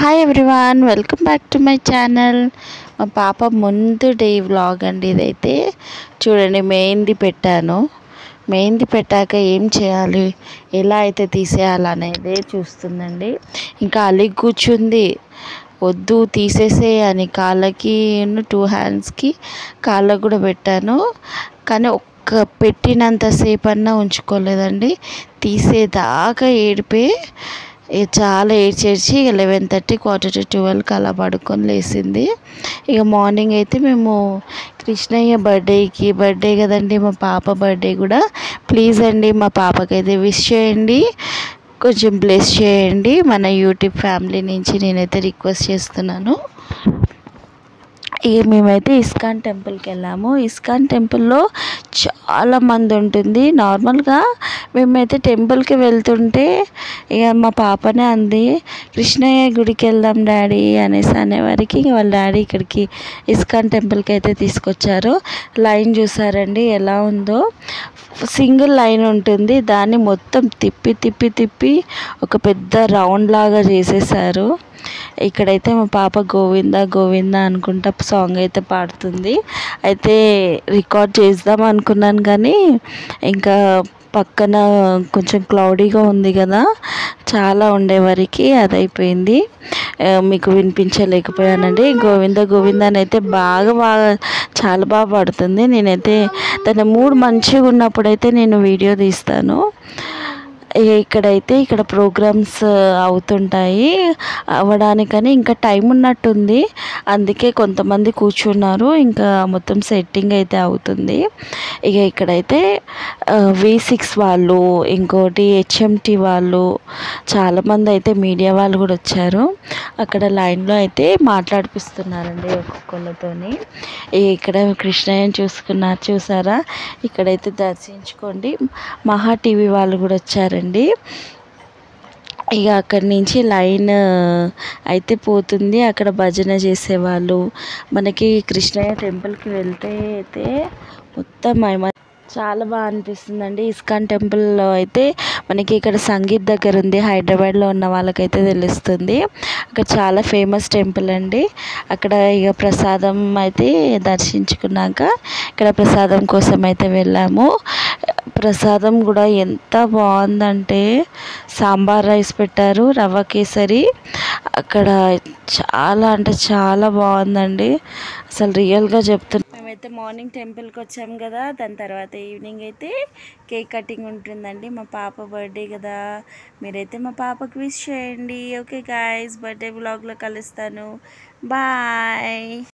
hi everyone welcome back to my channel మా పాప ముందు డే వ్లాగ్ అండి ఇదైతే చూడండి మెహందీ పెట్టాను మెహందీ పెట్టాక ఏం చేయాలి ఎలా అయితే తీసేయాలి అనేది చూస్తుందండి ఇంకా అలిగి కూర్చుంది వద్దు తీసేసే అని కాళ్ళకి టూ హ్యాండ్స్కి కాళ్ళకు కూడా పెట్టాను కానీ ఒక్క పెట్టినంతసేపు అన్నా ఉంచుకోలేదండి తీసేదాకా ఏడిపే ఇక చాలా ఏడ్చేసి ఇక లెవెన్ థర్టీ క్వార్టర్ టు ట్వెల్వ్కి అలా పడుకొని లేచింది ఇక మార్నింగ్ అయితే మేము కృష్ణయ్య బర్త్డేకి బర్త్డే కదండి మా పాప బర్త్డే కూడా ప్లీజ్ అండి మా పాపకైతే విష్ చేయండి కొంచెం బ్లెస్ చేయండి మన యూట్యూబ్ ఫ్యామిలీ నుంచి నేనైతే రిక్వెస్ట్ చేస్తున్నాను ఇక మేమైతే ఇస్కాన్ టెంపుల్కి వెళ్ళాము ఇస్కాన్ టెంపుల్లో చాలా మంది ఉంటుంది నార్మల్గా మేమైతే టెంపుల్కి వెళ్తుంటే ఇక మా పాపనే అంది కృష్ణయ్య గుడికి వెళ్దాం డాడీ అనేసి అనేవారికి ఇక వాళ్ళ డాడీ ఇక్కడికి ఇస్కాన్ టెంపుల్కి అయితే తీసుకొచ్చారు లైన్ చూసారండి ఎలా ఉందో సింగిల్ లైన్ ఉంటుంది దాన్ని మొత్తం తిప్పి తిప్పి తిప్పి ఒక పెద్ద రౌండ్ లాగా చేసేసారు ఇక్కడైతే మా పాప గోవింద గోవింద అనుకుంటా సాంగ్ అయితే పాడుతుంది అయితే రికార్డ్ చేద్దాం అనుకున్నాను కానీ ఇంకా పక్కన కొంచెం క్లౌడీగా ఉంది కదా చాలా ఉండేవరకు అది అయిపోయింది ఆ, మీకు వినిపించలేకపోయానండి గోవింద గోవింద అని అయితే బాగా బాగా చాలా బాగా పాడుతుంది నేనైతే తన మూడ్ మంచిగా ఉన్నప్పుడైతే నేను వీడియో తీస్తాను ఇక ఇక్కడైతే ఇక్కడ ప్రోగ్రామ్స్ అవుతుంటాయి అవ్వడానికని ఇంకా టైం ఉన్నట్టుంది అందుకే కొంతమంది కూర్చున్నారు ఇంకా మొత్తం సెట్టింగ్ అయితే అవుతుంది ఇక ఇక్కడైతే వి సిక్స్ వాళ్ళు ఇంకోటి హెచ్ఎంటి వాళ్ళు చాలామంది అయితే మీడియా వాళ్ళు కూడా వచ్చారు అక్కడ లైన్లో అయితే మాట్లాడిపిస్తున్నారండి ఒక్కొక్కళ్ళతోని ఇక ఇక్కడ కృష్ణయ్యని చూసుకున్నారు చూసారా ఇక్కడైతే దర్శించుకోండి మహా టీవీ వాళ్ళు కూడా వచ్చారండి ఇక అక్కడి నుంచి లైన్ అయితే పోతుంది అక్కడ భజన చేసేవాళ్ళు మనకి కృష్ణయ్య టెంపుల్కి వెళ్తే అయితే మొత్తం మహిమ చాలా బాగా అనిపిస్తుందండి ఇస్కాన్ టెంపుల్లో అయితే మనకి ఇక్కడ సంగీత్ దగ్గర ఉంది హైదరాబాద్లో ఉన్న వాళ్ళకైతే తెలుస్తుంది అక్కడ చాలా ఫేమస్ టెంపుల్ అండి అక్కడ ఇక ప్రసాదం అయితే దర్శించుకున్నాక ఇక్కడ ప్రసాదం కోసం అయితే వెళ్ళాము ప్రసాదం కూడా ఎంత బాగుందంటే సాంబార్ రైస్ పెట్టారు రవ్వ కేసరి అక్కడ చాలా అంటే చాలా బాగుందండి అసలు రియల్గా చెప్తున్నా మేమైతే మార్నింగ్ టెంపుల్కి వచ్చాం కదా దాని తర్వాత ఈవినింగ్ అయితే కేక్ కటింగ్ ఉంటుందండి మా పాప బర్త్డే కదా మీరైతే మా పాపకి విష్ చేయండి ఓకే గాయస్ బర్త్డే వ్లాగ్లో కలుస్తాను బాయ్